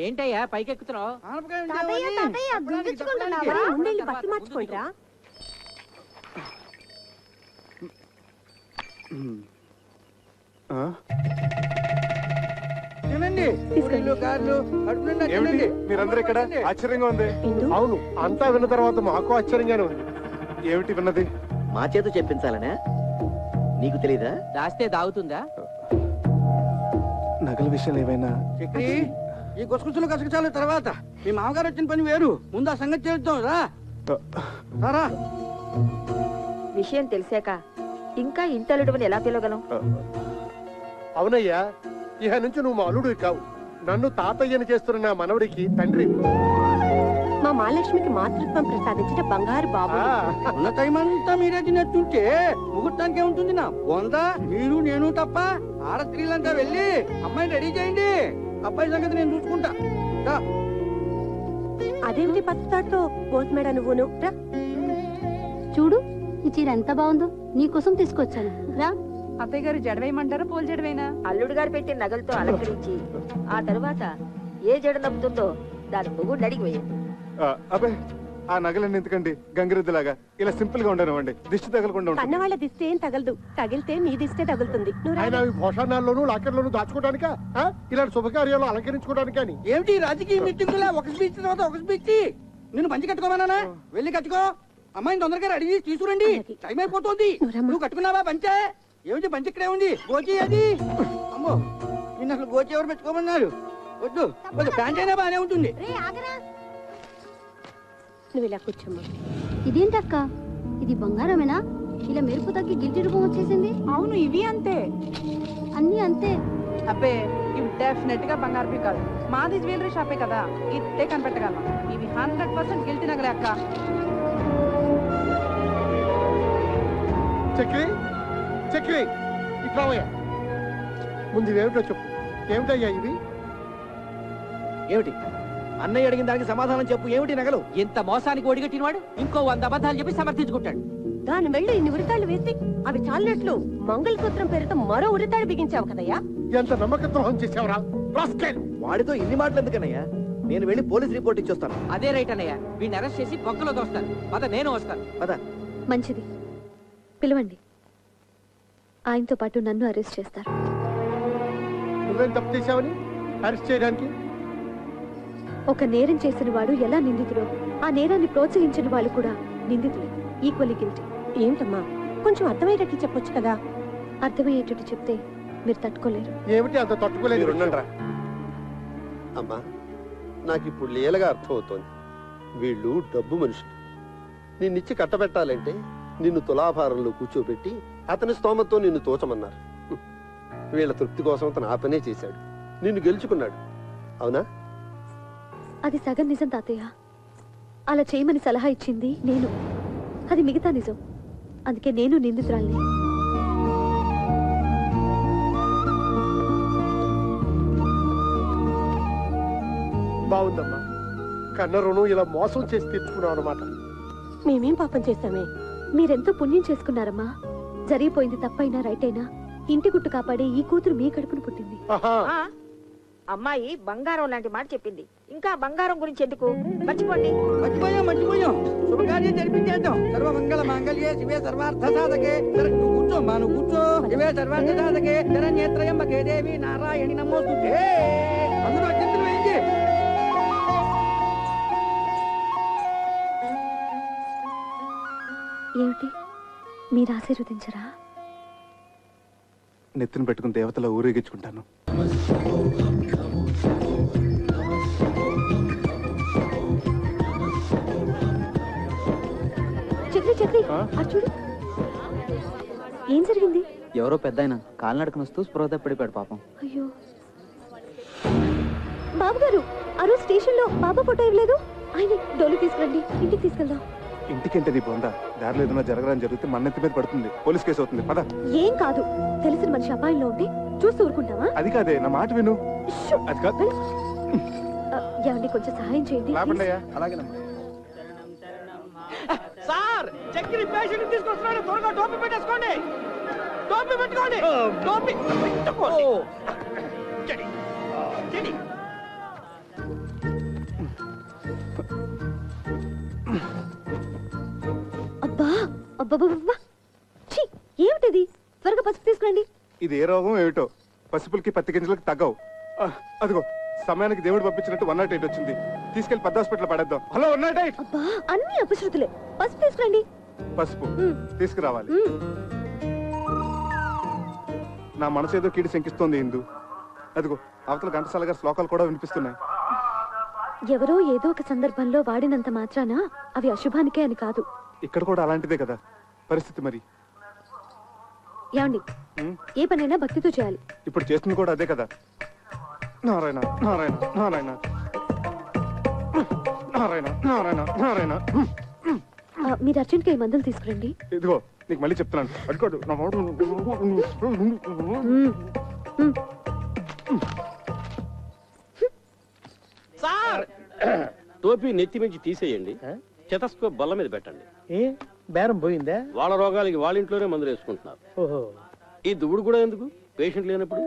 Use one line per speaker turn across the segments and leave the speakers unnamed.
ఏంటయ్యా పైకెక్కుతున్నావు
తాతయ్య తాతయ్య గుంజించుకుంటున్నావా
ముందెళ్ళి బస్సు మార్చుకుంటారా
తినండి పూరీలు కార్లు కడుపు నిండా
ఏమిటి
తినండి
మీరందరూ ఇక్కడ ఆశ్చర్యంగా ఉంది
ఇందు
అవును అంతా విన్న తర్వాత మాకు ఆశ్చర్యంగానే ఉంది ఏమిటి విన్నది
మా చేత చెప్పించాలనే నీకు తెలీదా
దాస్తే దాగుతుందా
నగల విషయాలు ఏమైనా
చక్రి ఈ గుసగుసలు కసగచాలు తర్వాత మీ మామగారు వచ్చిన పని వేరు ముందు ఆ సంగతి చేద్దాం రా రారా
విషయం తెలిసాక ఇంకా ఇంటలుడువని ఎలా పిలవగలం
అవునయ్యా ఇహ నుంచి నువ్వు మా అల్లుడు కావు నన్ను తాతయ్యని చేస్తున్న నా మనవడికి తండ్రి
మా మహాలక్ష్మికి మాతృత్వం ప్రసాదించిన బంగారు బాబు
ఉన్న టైం అంతా మీరే తినట్టుంటే ముహూర్తానికి ఏముంటుంది నా వంద మీరు నేను తప్ప ఆడ స్త్రీలంతా వెళ్ళి అమ్మాయిని రెడీ చేయండి అబ్బాయి సంగతి నేను చూసుకుంటా రా.
అదేమిటి పచ్చతాడుతో పోస్మేడ నువ్వును రా
చూడు ఈ చీర ఎంత బాగుందో నీకోసం తీసుకొచ్చాను రా
అత్తయ్య గారు జడవేయమంటారా పోల్ జడవేనా
అల్లుడు గారు పెట్టిన నగలతో అలంకరించి ఆ తరువాత ఏ జడ నప్పుతుందో దాని మొగుడు అడిగి వేయండి
ఆ, అబ్బే ఆ నగలన్నీ ఎందుకండి గంగిరెద్దులాగా ఇలా సింపుల్ గా ఉండనివ్వండి దిష్టి తగలకుండా ఉంటుంది
కన్నవాళ్ళ దిస్తే ఏం తగలదు తగిలితే నీ దిస్తే తగులుతుంది నువ్వు రా.
ఆయన అవి భోషణాల్లోనూ లాకర్లోనూ దాచుకోవడానికా ఆ? ఇలాంటి శుభకార్యాలు అలంకరించుకోవడానికి అని
ఏమిటి ఈ రాజకీయ మీటింగులా ఒక స్పీచ్ తర్వాత ఒక స్పీచ్ నిన్ను పంచి కట్టుకోమన్నానా వెళ్ళి కట్టుకో అమ్మాయిని తొందరగా రెడీ చేసి తీసుకురండి
అలాగే.
టైం అయిపోతుంది
నువ్వరమ్మా.
నువ్వు కట్టుకున్నావా పంచే ఏమిటి పంచి ఇక్కడే ఉంది గోచి అది అమ్మో నిన్ను అసలు గోచి ఎవరు పెట్టుకోమన్నారు వద్దు వద్దు ప్యాంట్ అయినా బాగానే ఉంటుంది
నువ్వు ఇలా కూర్చోమ్మా
ఇదేంటక్క ఇది బంగారమేనా ఇలా మెరుపు తగ్గి గిల్టి రూపం వచ్చేసింది
అవును ఇవి అంతే
అన్నీ అంతే
అబ్బే ఇవి డెఫినెట్ గా బంగారు కాదు మాది జ్యువెలరీ షాపే కదా ఇట్టే కనిపెట్టగలం ఇవి హండ్రెడ్ పర్సెంట్ గిల్టీ నగలే అక్క
చక్రి చక్రి ఇట్లావయ్యా ముందు ఇవేమిటో చెప్పు ఏమిటయ్యా ఇవి
ఏమిటి అన్నయ్య అడిగిన దానికి సమాధానం చెప్పు ఏమిటి నగలు
ఇంత మోసానికి ఒడిగట్టినవాడు ఇంకో వంద అబద్ధాలు చెప్పి సమర్థించుకుంటాడు
దాని వెళ్ళి ఇన్ని ఉరితాళ్ళు వేసి అవి చాలినట్లు మంగళసూత్రం పేరుతో మరో ఉరితాడు బిగించావు కదయ్యా
ఎంత నమ్మక ద్రోహం చేసావురా రాస్కెల్!
వాడితో ఇన్ని మాటలు ఎందుకన్నయ్యా నేను వెళ్ళి పోలీస్ రిపోర్ట్ ఇచ్చొస్తాను
అదే రైట్ అన్నయ్య వీడిని అరెస్ట్ చేసి బొక్కలో దోస్తాను పద నేను వస్తాను
పద
మంచిది పిలవండి ఆయనతో పాటు నన్ను అరెస్ట్ చేస్తారు
నువ్వేం తప్పు చేశావని అరెస్ట్ చేయడానికి
ఒక నేరం చేసిన వాడు ఎలా నిందితుడో ఆ నేరాన్ని ప్రోత్సహించిన వాళ్ళు కూడా నిందితులే ఈక్వల్లీ గిల్టీ
ఏంటమ్మా కొంచెం అర్థమయ్యేటట్లు చెప్పొచ్చు కదా
అర్థమయ్యేటట్టు చెప్తే మీరు తట్టుకోలేరు
ఏమిటి అంత తట్టుకోలేదు
మీరుండండ్రా. అమ్మా నాకు ఇప్పుడు లీలగా అర్థమవుతోంది వీళ్ళు డబ్బు మనుషులు నిన్నిచ్చి కట్టబెట్టాలంటే నిన్ను తులాభారంలో కూర్చోబెట్టి అతని స్తోమతో నిన్ను తోచమన్నారు హ్మ్. వీళ్ళ తృప్తి కోసం అతను ఆ పనే చేశాడు నిన్ను గెలుచుకున్నాడు అవునా
అది సగం నిజం తాతయ్య అలా చేయమని సలహా ఇచ్చింది నేను అది మిగతా నిజం అందుకే నేను నిందితురాల్ని
బాగుందమ్మా కన్న రుణం ఇలా మోసం చేసి తీర్చుకున్నావు అనమాట
మేమేం పాపం చేశామే
మీరెంతో పుణ్యం చేసుకున్నారమ్మా జరిగిపోయింది తప్పైనా రైట్ అయినా ఇంటి గుట్టు కాపాడే ఈ కూతురు మీ కడుపును పుట్టింది
ఆహా
ఆ, అమ్మాయి బంగారం లాంటి మాట చెప్పింది ఇంకా బంగారం గురించి ఎందుకు మర్చిపోండి
మర్చిపోయాం మర్చిపోయాం శుభకార్యం జరిపించేద్దాం సర్వ మంగళ మాంగళ్యే శివే సర్వార్థ సాధకే సరే, నువ్వు కూర్చో మా నువ్వు కూర్చో శివే సర్వార్థ సాధకే శరణ్యేత్రయంబకే దేవి నారాయణి నమోస్తుతే అందరూ అత్యంతలు వేయించి
ఏమిటి మీరు ఆశీర్వదించరా
నెత్తిన పెట్టుకుని దేవతల ఊరేగించుకుంటాను
చక్రి చక్రి
ఆ?
అటు చూడు ఏం జరిగింది
ఎవరో పెద్ద ఆయన కాలినడకన వస్తూ స్పృహ తప్పిడిపోయాడు పాపం
అయ్యో బాబు గారు ఆ రోజు స్టేషన్ లో బాబా ఫోటో ఇవ్వలేదు ఆయన డోలు తీసుకురండి ఇంటికి తీసుకెళ్దాం
ఇంటికంటే నీ బొంద దారిలో ఏదైనా జరగడం జరిగితే మన నెత్తి మీద పడుతుంది పోలీస్ కేసు అవుతుంది పద
ఏం కాదు తెలిసిన మనిషి అపాయంలో ఉంటే చూస్తూ ఊరుకుంటావా
అది కాదే నా మాట విను
షూ!
అది కాదు
ఆ, ఏమండి కొంచెం సహాయం చేయండి
లేపండి
please.
అయ్యా అలాగేనమ్మా
సార్ చక్కెర పేషెంట్ తీసుకొస్తున్నాడు త్వరగా టోపీ పెట్టేసుకోండి టోపీ పెట్టుకోండి టోపీ పెట్టుకోండి చెడి. చెడి.
అబ్బబ్బబ్బా ఛీ ఏమిటిది త్వరగా పసుపు తీసుకురండి
ఇది ఏ రోగం ఏమిటో పసుపులకి పత్తి గింజలకి తగ్గవు ఆ, అదిగో సమయానికి దేవుడు పంపించినట్టు వన్ నాట్ ఎయిట్ వచ్చింది తీసుకెళ్లి పెద్ద హాస్పిటల్ పడేద్దాం హలో వన్ నాట్ ఎయిట్
అబ్బా అన్ని అపశృతులే పసుపు తీసుకురండి
పసుపు
మ్.
తీసుకురావాలి
మ్.
నా మనసు ఏదో కీడి శంకిస్తోంది ఇందు అదిగో అవతల ఘంటసాల గారి శ్లోకాలు కూడా వినిపిస్తున్నాయి
ఎవరో ఏదో ఒక సందర్భంలో వాడినంత మాత్రాన అవి అశుభానికే అని కాదు
ఇక్కడ కూడా అలాంటిదే కదా పరిస్థితి మరి
ఏమండి
మ్.
ఏ పనైనా భక్తితో చేయాలి
ఇప్పుడు చేస్తుంది కూడా అదే కదా నారాయణ నారాయణ నారాయణ నారాయణ నారాయణ నారాయణ
ఆ, మీరు అర్జెంట్గా ఈ మందులు తీసుకురండి
ఇదిగో నీకు మళ్ళీ చెప్తున్నాను అడుకోడు నా మాట
మ్. మ్.
సార్
టోపీ నెత్తి మించి తీసేయండి చెతస్కోప్ బల్ల మీద పెట్టండి
ఏ బేరం పోయిందా
వాళ్ళ రోగాలకి వాళ్ళ ఇంట్లోనే మందులు వేసుకుంటున్నారు
ఓహో
ఈ దువ్వుడు కూడా ఎందుకు పేషెంట్ లేనప్పుడు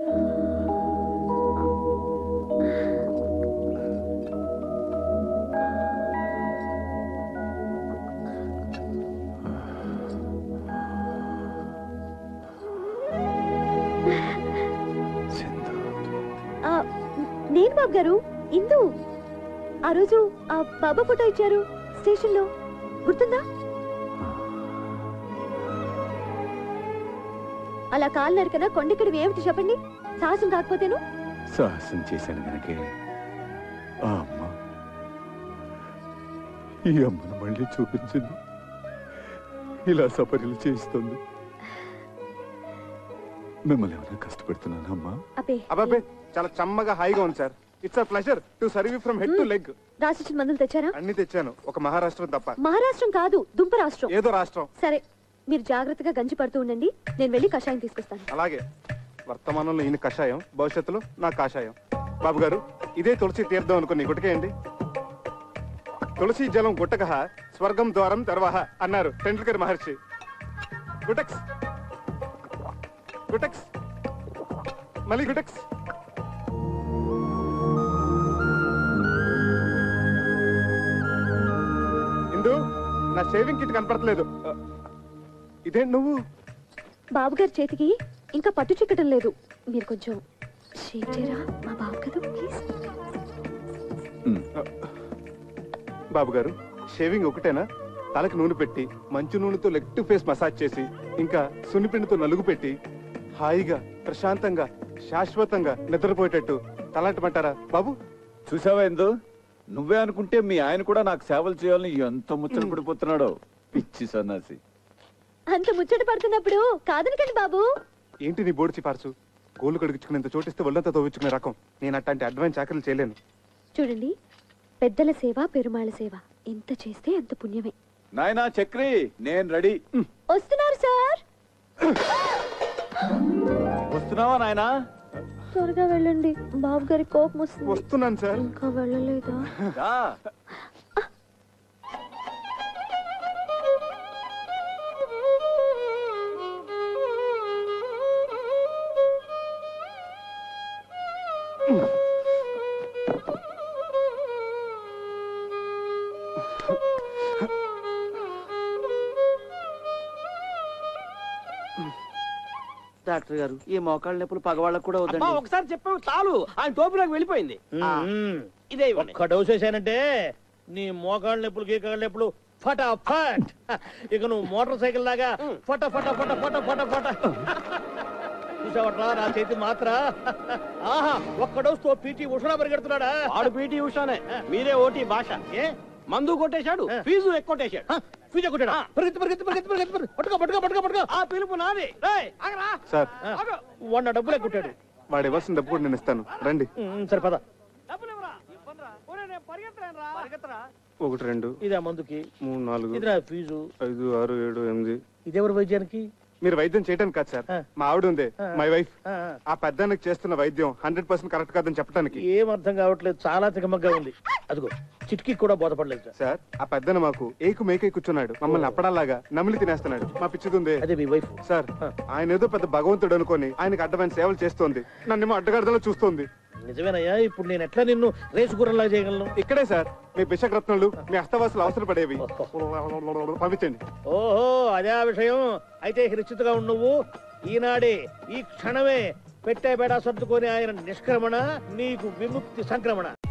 ఆ, నేను బాబు గారు ఇందు ఆ రోజు ఆ బాబా ఫోటో ఇచ్చారు స్టేషన్ లో గుర్తుందా అలా కాలు నరికన కొండెక్కడివి ఏమిటి చెప్పండి సాహసం కాకపోతేను
సాహసం చేశాను గనకే ఆ అమ్మ ఈ అమ్మను మళ్ళీ చూపించింది ఇలా సపర్యలు చేయిస్తుంది మిమ్మల్ని ఏమైనా కష్టపెడుతున్నాను అమ్మా
అబ్బే
అబ్బాబే చాలా చమ్మగా హాయిగా ఉంది sir it's a pleasure to serve from head to leg
రాసిచ్చిన మందులు తెచ్చారా
అన్ని తెచ్చాను ఒక మహారాష్ట్రం తప్ప
మహారాష్ట్రం కాదు దుంప రాష్ట్రం
ఏదో రాష్ట్రం
సరే మీరు జాగ్రత్తగా గంజి పడుతూ ఉండండి నేను వెళ్ళి కషాయం తీసుకొస్తాను
అలాగే వర్తమానంలో ఈయన కషాయం భవిష్యత్తులో నా కాషాయం బాబు గారు ఇదే తులసి తీర్థం అనుకుని గుటకేయండి తులసి జలం గుట్టక స్వర్గం ద్వారం తెరవహ అన్నారు టెండూల్కర్ మహర్షి గుటక్స్ గుటక్స్ మళ్ళీ గుటక్స్ ఇందు నా షేవింగ్ కిట్ కనపడట్లేదు ఇదేంటి నువ్వు
బాబు గారి చేతికి ఇంకా పట్టు చిక్కటం లేదు మీరు కొంచెం షేక్ చేయరా మా బాబు కదా ప్లీజ్
బాబు గారు షేవింగ్ ఒకటేనా తలకి నూనె పెట్టి మంచు నూనెతో లెగ్ టు ఫేస్ మసాజ్ చేసి ఇంకా సున్నిపిండితో నలుగు పెట్టి హాయిగా ప్రశాంతంగా శాశ్వతంగా నిద్రపోయేటట్టు తలంటమంటారా బాబు
చూసావా ఎందు నువ్వే అనుకుంటే మీ ఆయన కూడా నాకు సేవలు చేయాలని ఎంత ముచ్చట పడిపోతున్నాడో పిచ్చి సన్నాసి
అంత ముచ్చట పడుతున్నప్పుడు కాదనకండి బాబు
ఏంటి నీ బోడి సిఫార్సు గోళ్ళు కడిగించుకునేంత చోటిస్తే ఒళ్ళంతా తవ్వించుకునే రకం నేను అట్లాంటి అడ్వాన్స్ చాకరీలు చేయలేను
చూడండి పెద్దల సేవ పెరుమాళ సేవ ఎంత చేస్తే అంత పుణ్యమే
నాయనా చక్రి నేను రెడీ
వస్తున్నారు సార్
వస్తున్నావా నాయనా
త్వరగా వెళ్ళండి బాబు గారి కోపం వస్తుంది
వస్తున్నాను సార్
ఇంకా వెళ్ళలేదా
రా.
డాక్టర్ గారు ఈ మోకాళ్ళ నొప్పులు పగవాళ్ళకు కూడా
అబ్బా
వద్దండి
ఒకసారి చెప్పావు చాలు ఆయన టోపీలోకి వెళ్ళిపోయింది ఆ, ఇదే ఇవ్వండి.
ఒక్క డోస్ వేసానంటే నీ మోకాళ్ళ నొప్పులు గీకాళ్ళ నొప్పులు ఫటా ఫట్ ఇక నువ్వు మోటార్ సైకిల్ లాగా ఫట ఫట ఫట ఫట ఫట ఫట చూసావట్రా నా చేతి మాత్ర ఆహా ఒక్క డోస్ తో పీటీ ఉషణ పరిగెడుతున్నాడా
వాడు పీటీ ఉషానే మీరే ఓటీ భాష
ఏ
మందు కొట్టేశాడు ఫీజు ఎక్కువ
ఫీజు కొట్టాడా పరిగెత్తి పరిగెత్తి పరిగెత్తి పరిగెత్తి పరిగెత్తి. పట్టుకో పట్టుకో పట్టుకో పట్టుకో
ఆ పిలుపు నాది రేయ్, ఆగరా.
సార్
ఆ, వంద డబ్బులే కొట్టాడు
వాడు ఇవ్వాల్సిన డబ్బు కూడా నేను ఇస్తాను రండి
ఉమ్, సరే పద
డబ్బులు ఇవ్వరా? ఇవ్వనురా. ఒరేయ్, నేను పరిగెత్తలేనురా. పరిగెత్తరా.
ఒకటి రెండు
ఇదే మందుకి
మూడు నాలుగు
ఇదిరా ఫీజు
ఐదు ఆరు ఏడు ఎనిమిది
ఇదెవరు వైద్యానికి
మీరు వైద్యం చేయడానికి కాదు సార్
ఆ.
మా ఆవిడ ఉంది
ఆ.
మై వైఫ్
ఆ, ఆ.
ఆ పెద్దానికి చేస్తున్న వైద్యం హండ్రెడ్ పర్సెంట్ కరెక్ట్ కాదని చెప్పడానికి
ఏం అర్థం కావట్లేదు చాలా తికమగ్గా ఉంది అదిగో చిట్కి కూడా బోధపడలేదు సార్
సార్ ఆ పెద్దన మాకు ఏకు మేకై కూర్చున్నాడు మమ్మల్ని అప్పడాలాగా నమిలి తినేస్తున్నాడు మా పిచ్చిదుందే
అదే మీ వైఫ్
సార్ ఆయన ఏదో పెద్ద భగవంతుడు అనుకొని ఆయనకు అడ్డమైన సేవలు చేస్తోంది నన్నేమో అడ్డగడ్డలో చూస్తోంది
నిజమేనయ్యా ఇప్పుడు నేను ఎట్లా నిన్ను రేసు గుర్రంలా చేయగలను
ఇక్కడే సార్ మీ బిషగ్రత్నాలు మీ హస్తవాసులు అవసరం పడేవి పంపించండి
ఓహో అదే ఆ విషయం అయితే నిశ్చితగా ఉండు నువ్వు ఈనాడే ఈ క్షణమే పెట్టే బేడా సర్దుకొని ఆయన నిష్క్రమణ నీకు విముక్తి సంక్రమణ